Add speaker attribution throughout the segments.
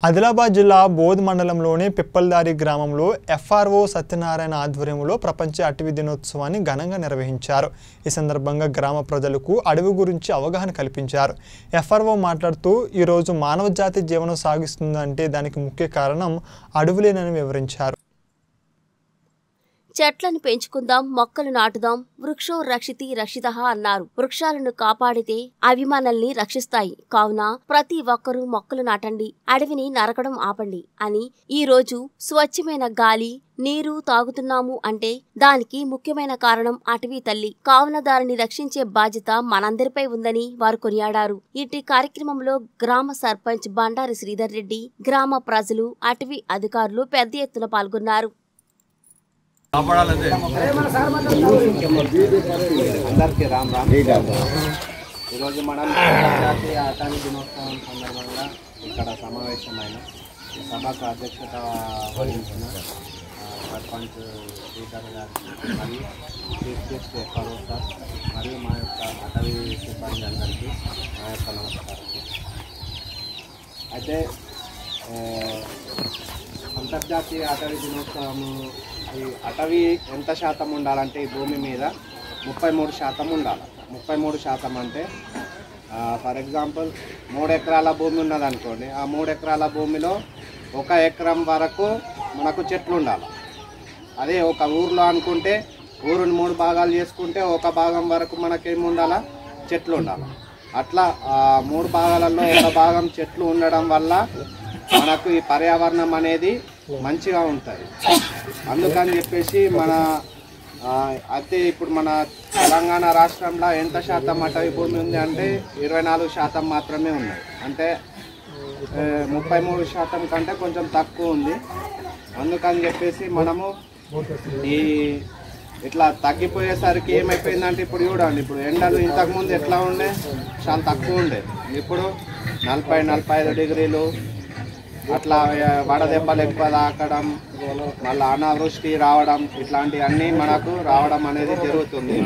Speaker 1: ఆదిలాబాద్ జిల్లా బోధ్ మండలంలోని పిప్పల్దారి గ్రామంలో ఎఫ్ఆర్ఓ సత్యనారాయణ ఆధ్వర్యంలో ప్రపంచ అటవీ దినోత్సవాన్ని ఘనంగా నిర్వహించారు ఈ సందర్భంగా గ్రామ ప్రజలకు అడవి గురించి అవగాహన కల్పించారు ఎఫ్ఆర్ఓ మాట్లాడుతూ ఈరోజు మానవ జాతి జీవనం సాగిస్తుందంటే దానికి ముఖ్య కారణం అడవులేనని వివరించారు
Speaker 2: చెట్లను పెంచుకుందాం మొక్కలు నాటుదాం వృక్షో రక్షితి రక్షిత అన్నారు వృక్షాలను కాపాడితే అవి మనల్ని రక్షిస్తాయి కావున ప్రతి ఒక్కరూ మొక్కలు నాటండి అడవిని నరకడం ఆపండి అని ఈ రోజు స్వచ్ఛమైన గాలి నీరు తాగుతున్నాము అంటే దానికి ముఖ్యమైన కారణం అటవీ తల్లి కావున దానిని రక్షించే బాధ్యత మనందరిపై ఉందని వారు కొనియాడారు ఇటు కార్యక్రమంలో గ్రామ సర్పంచ్ బండారి శ్రీధర్ రెడ్డి గ్రామ ప్రజలు అటవీ అధికారులు పెద్ద ఎత్తున పాల్గొన్నారు
Speaker 3: కాపాడాలంటే
Speaker 4: అందరికీ రామ్ రామ్ ఈరోజు మనం అంతర్జాతీయ అటవీ దినోత్సవం సందర్భంగా ఇక్కడ సమావేశమైన ఈ సభకు అధ్యక్షత వహించిన ఆ, సర్పంచ్ శ్రీధర్ గారికి మరియు చీఫ్ గెస్ట్ ఎఫ్ఆర్ఓ సార్ మరియు మా యొక్క అటవీ సిబ్బంది అందరికీ మా యొక్క నమస్కారం అయితే ఆ, అంతర్జాతీయ అటవీ దినోత్సవము ఈ అటవీ ఎంత శాతం ఉండాలంటే ఈ భూమి మీద ముప్పై మూడు శాతం ఉండాలి ముప్పై మూడు శాతం అంటే ఫర్ ఎగ్జాంపుల్ మూడు ఎకరాల భూమి ఉన్నదనుకోండి ఆ మూడు ఎకరాల భూమిలో ఒక ఎకరం వరకు మనకు చెట్లు ఉండాలి అదే ఒక ఊర్లో అనుకుంటే ఊరుని మూడు భాగాలు చేసుకుంటే ఒక భాగం వరకు మనకేమి ఉండాలా చెట్లు ఉండాలి అట్లా ఆ మూడు భాగాలలో ఒక భాగం చెట్లు ఉండడం వల్ల మనకు ఈ పర్యావరణం అనేది మంచిగా ఉంటుంది అందుకని చెప్పేసి మన ఆ, అయితే ఇప్పుడు మన తెలంగాణ రాష్ట్రంలో ఎంత శాతం అటవీ భూమి ఉంది అంటే ఇరవై నాలుగు శాతం మాత్రమే ఉన్నాయి అంటే ఆ, ముప్పై మూడు శాతం కంటే కొంచెం తక్కువ ఉంది అందుకని చెప్పేసి మనము ఈ ఇట్లా తగ్గిపోయేసరికి ఏమైపోయిందంటే ఇప్పుడు చూడండి ఇప్పుడు ఎండలు ఇంతకుముందు ఎట్లా ఉండే చాలా తక్కువ ఉండే ఇప్పుడు నలభై నలభై ఐదు డిగ్రీలు అట్లా ఆ, వడదెబ్బలు ఎక్కువ తాకడం మళ్ళీ అనావృష్టి రావడం ఇట్లాంటివన్నీ మనకు రావడం అనేది జరుగుతుంది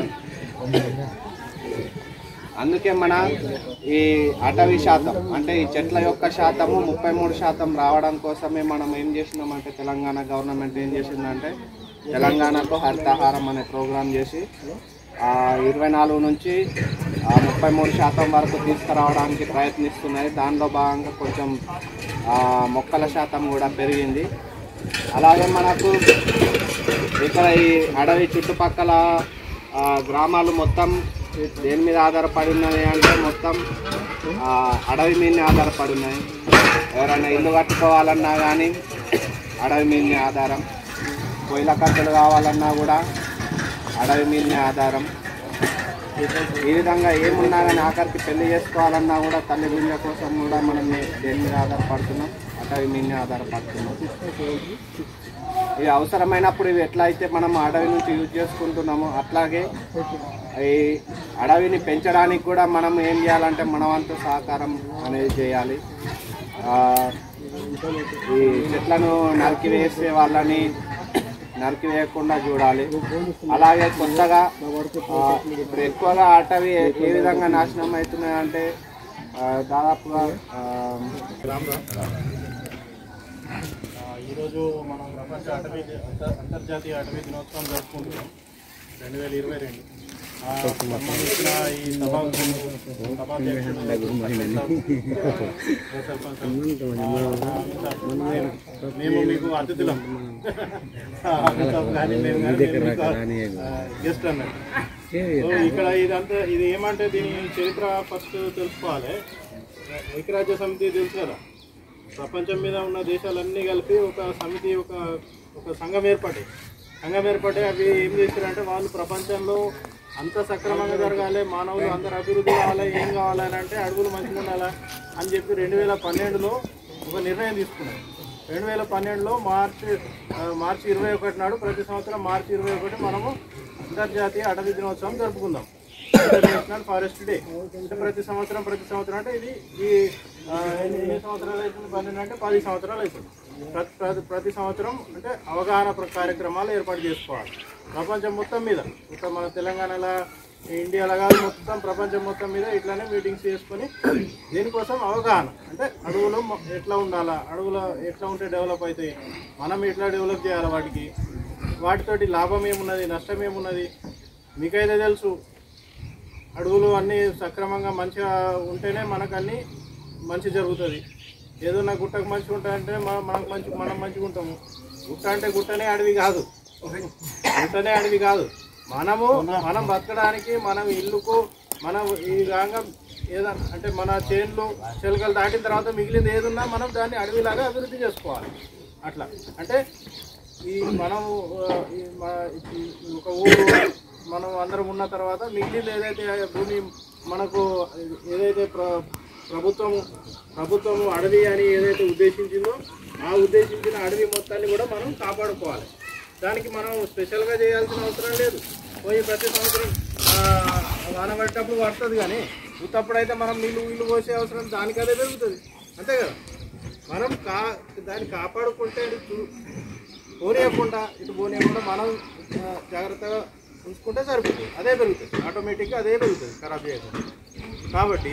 Speaker 4: అందుకే మన ఈ అటవీ శాతం అంటే ఈ చెట్ల యొక్క శాతము ముప్పై మూడు శాతం రావడం కోసమే మనం ఏం చేసినామంటే తెలంగాణ గవర్నమెంట్ ఏం చేసిందంటే తెలంగాణకు హరితహారం అనే ప్రోగ్రాం చేసి ఆ ఇరవై నాలుగు నుంచి ఆ ముప్పై మూడు శాతం వరకు తీసుకురావడానికి ప్రయత్నిస్తున్నది దానిలో భాగంగా కొంచెం ఆ, మొక్కల శాతం కూడా పెరిగింది అలాగే మనకు ఇక్కడ ఈ అడవి చుట్టుపక్కల ఆ, గ్రామాలు మొత్తం దేని మీద ఆధారపడి ఉన్నది అంటే మొత్తం ఆ, అడవి మీదనే ఆధారపడి ఉన్నాయి ఎవరైనా ఇల్లు కట్టుకోవాలన్నా కానీ అడవి మీదనే ఆధారం పొయ్యిల కట్టలు కావాలన్నా కూడా అడవి మీదనే ఆధారం ఈ విధంగా ఏమున్నా కానీ ఆఖరికి పెళ్లి చేసుకోవాలన్నా కూడా తల్లి బిడ్డ కోసం కూడా మనం దేని మీద ఆధారపడుతున్నాం అటవి మీదనే ఆధారపడుతున్నాం ఇవి అవసరమైనప్పుడు ఇవి ఎట్లా అయితే మనం అడవి నుంచి యూజ్ చేసుకుంటున్నామో అట్లాగే ఈ అడవిని పెంచడానికి కూడా మనం ఏం చేయాలంటే మన వంతు సహకారం అనేది చేయాలి ఆ, ఈ చెట్లను నరికివేసే వాళ్ళని నరికివేయకుండా చూడాలి అలాగే కొత్తగా ఆ, ఇప్పుడు ఎక్కువగా అటవి ఏ విధంగా నాశనం అవుతున్నాయంటే ఆ, దాదాపుగా ఆ,
Speaker 5: ఈరోజు మనం ప్రపంచ అటవీ ది- అంత- అంతర్జాతీయ అటవీ దినోత్సవం జరుపుకుంటున్నాం రెండు వేల ఇరవై రెండు ఆ, సంబంధించిన ఈ సభా సభాధ్యక్షుడు సర్పంచ్ నేను- మేము మీకు అతిథులం అమితాబ్ కానీ నేను కానీ నేను మీకు, ఆ, గెస్ట్ అన్నట్టు సో ఇక్కడ ఇదంతా ఇది ఏమంటే దీని చరిత్ర ఫస్ట్ తెలుసుకోవాలి ఐక్యరాజ్య సమితి తెలుసు కదా ప్రపంచం మీద ఉన్న దేశాలన్నీ కలిపి ఒక సమితి ఒక ఒక సంఘం ఏర్పడి సంఘం ఏర్పడి అవి ఏం చేశారంటే వాళ్ళు ప్రపంచంలో అంత సక్రమంగా జరగాలి మానవులు అందరు అభివృద్ధి కావాలి ఏం కావాలి అని అంటే అడుగులు మంచిగా ఉండాలా అని చెప్పి రెండు వేల పన్నెండులో ఒక నిర్ణయం తీసుకున్నారు రెండు వేల పన్నెండులో మార్చి ఆ, మార్చి ఇరవై ఒకటి నాడు ప్రతి సంవత్సరం మార్చి ఇరవై ఒకటి మనము అంతర్జాతీయ అటవీ దినోత్సవం జరుపుకుందాం ఇంటర్నేషనల్ ఫారెస్ట్ డే అంటే ప్రతి సంవత్సరం ప్రతి సంవత్సరం అంటే ఇది ఈ ఆ, ఎన్ని ఎన్ని సంవత్సరాలు అవుతుంది పన్నెండు అంటే పది సంవత్సరాలు అవుతుంది ప్రతి ప్రతి ప్రతి సంవత్సరం అంటే అవగాహన ప్ర- కార్యక్రమాలు ఏర్పాటు చేసుకోవాలి ప్రపంచం మొత్తం మీద ఇక్కడ మన తెలంగాణలో ఈ ఇండియాలో కాదు మొత్తం ప్రపంచం మొత్తం మీద ఇట్లానే మీటింగ్స్ చేసుకొని దీనికోసం అవగాహన అంటే అడవులు మొ- ఎట్లా ఉండాలా అడవులు ఎట్లా ఉంటే డెవలప్ అవుతాయి మనం ఎట్లా డెవలప్ చేయాలి వాటికి వాటితోటి లాభం ఏమున్నది నష్టం ఏమున్నది మీకైతే తెలుసు అడవులు అన్నీ సక్రమంగా మంచిగా ఉంటేనే మనకు అన్నీ మంచి జరుగుతుంది ఏదన్నా గుట్టకు మంచిగా ఉంటాయంటే మనం మనకు మంచి మనం మంచిగా ఉంటాము గుట్ట అంటే గుట్టనే అడవి కాదు గుట్టనే అడవి కాదు మనము మనం బతకడానికి మనం ఇల్లుకు మనం ఈ విధంగా ఏదన్నా అంటే మన చేన్లు చెలకలు దాటిన తర్వాత మిగిలింది ఏదున్నా మనం దాన్ని అడవిలాగా అభివృద్ధి చేసుకోవాలి అట్లా అంటే ఈ మనం ఆ, ఈ మ- ఈ ఒక ఊరు మనం అందరం ఉన్న తర్వాత మిగిలింది ఏదైతే భూమి మనకు ఏదైతే ప్ర ప్రభుత్వం ప్రభుత్వం అడవి అని ఏదైతే ఉద్దేశించిందో ఆ ఉద్దేశించిన అడవి మొత్తాన్ని కూడా మనం కాపాడుకోవాలి దానికి మనం స్పెషల్గా చేయాల్సిన అవసరం లేదు పోయి ప్రతి సంవత్సరం ఆ, వాన పడేటప్పుడు పడుతుంది కానీ ఉత్తప్పుడైతే మనం నీళ్ళు వీళ్ళు పోసే అవసరం దానికి అదే పెరుగుతుంది అంతే కదా మనం కా దాన్ని కాపాడుకుంటే అది చూ- పోనీయకుండా ఇటు పోనీయకుండా మనం ఆ, జాగ్రత్తగా ఉంచుకుంటే సరిపోతుంది అదే పెరుగుతుంది ఆటోమేటిక్గా అదే పెరుగుతుంది ఖరాబ్ చేయకుండా కాబట్టి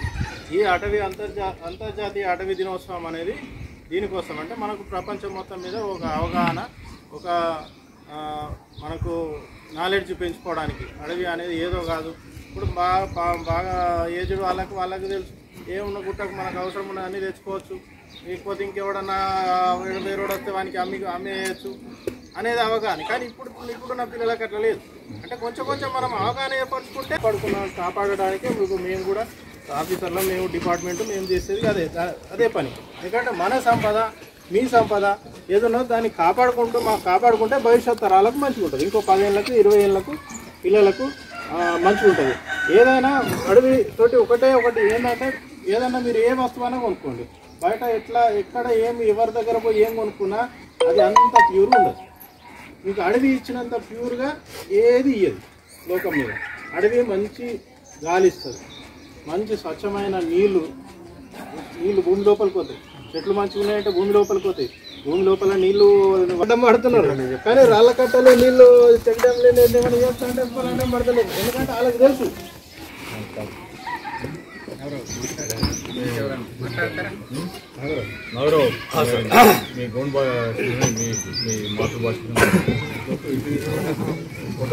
Speaker 5: ఈ అటవీ అంతర్జా అంతర్జాతీయ అటవీ దినోత్సవం అనేది దీనికోసం అంటే మనకు ప్రపంచం మొత్తం మీద ఒక అవగాహన ఒక ఆ, మనకు నాలెడ్జ్ పెంచుకోవడానికి అడవి అనేది ఏదో కాదు ఇప్పుడు బాగా బా- బాగా ఏజ్డ్ వాళ్ళకి వాళ్ళకి తెలుసు ఏమున్న గుట్టకు మనకు అవసరం ఉన్న అన్నీ తెచ్చుకోవచ్చు లేకపోతే ఇంకెవడన్నా వేరే వేరేవాడు వస్తే వానికి అమ్మి అమ్మేయచ్చు అనేది అవగాహన కానీ ఇప్పుడు ఇప్పుడున్న పిల్లలకి అట్లా లేదు అంటే కొంచెం కొంచెం మనం అవగాహన ఏర్పరచుకుంటే పడుకున్నాం కాపాడడానికి ఇప్పుడు మేము కూడా ఆఫీసర్లో మేము డిపార్ట్మెంట్ మేము చేసేది అదే దా- అదే పని ఎందుకంటే మన సంపద మీ సంపద ఏదన్నా దాన్ని కాపాడుకుంటూ మాకు కాపాడుకుంటే భవిష్యత్ తరాలకు మంచిగా ఉంటుంది ఇంకో పదేళ్ళకు ఇరవై ఏళ్ళకు పిల్లలకు ఆ, మంచిగా ఉంటుంది ఏదైనా అడవి తోటి ఒకటే ఒకటి ఏంటంటే ఏదైనా మీరు ఏ వస్తువైనా కొనుక్కోండి బయట ఎట్లా ఎక్కడ ఏం ఎవరి దగ్గర పోయి ఏం కొనుక్కున్నా అది అంత ప్యూర్ ఉండదు మీకు అడవి ఇచ్చినంత ప్యూర్గా ఏది ఇయ్యదు లోకం మీద అడవి మంచి గాలి ఇస్తుంది మంచి స్వచ్ఛమైన నీళ్లు నీళ్లు భూమి లోపలికి పోతాయి చెట్లు మంచిగా ఉన్నాయంటే భూమి లోపలికి పోతాయి భూమి లోపల నీళ్లు అడ్డం పడుతున్నారు కానీ రాళ్ళ కట్టలు నీళ్లు చెక్ డ్యామ్ ఏమైనా చేస్తారంటే అడ్డం పడతలేదు ఎందుకంటే వాళ్ళకి తెలుసు
Speaker 3: నగరం మీ గౌన్ భాష మీ మీ మాతృభాష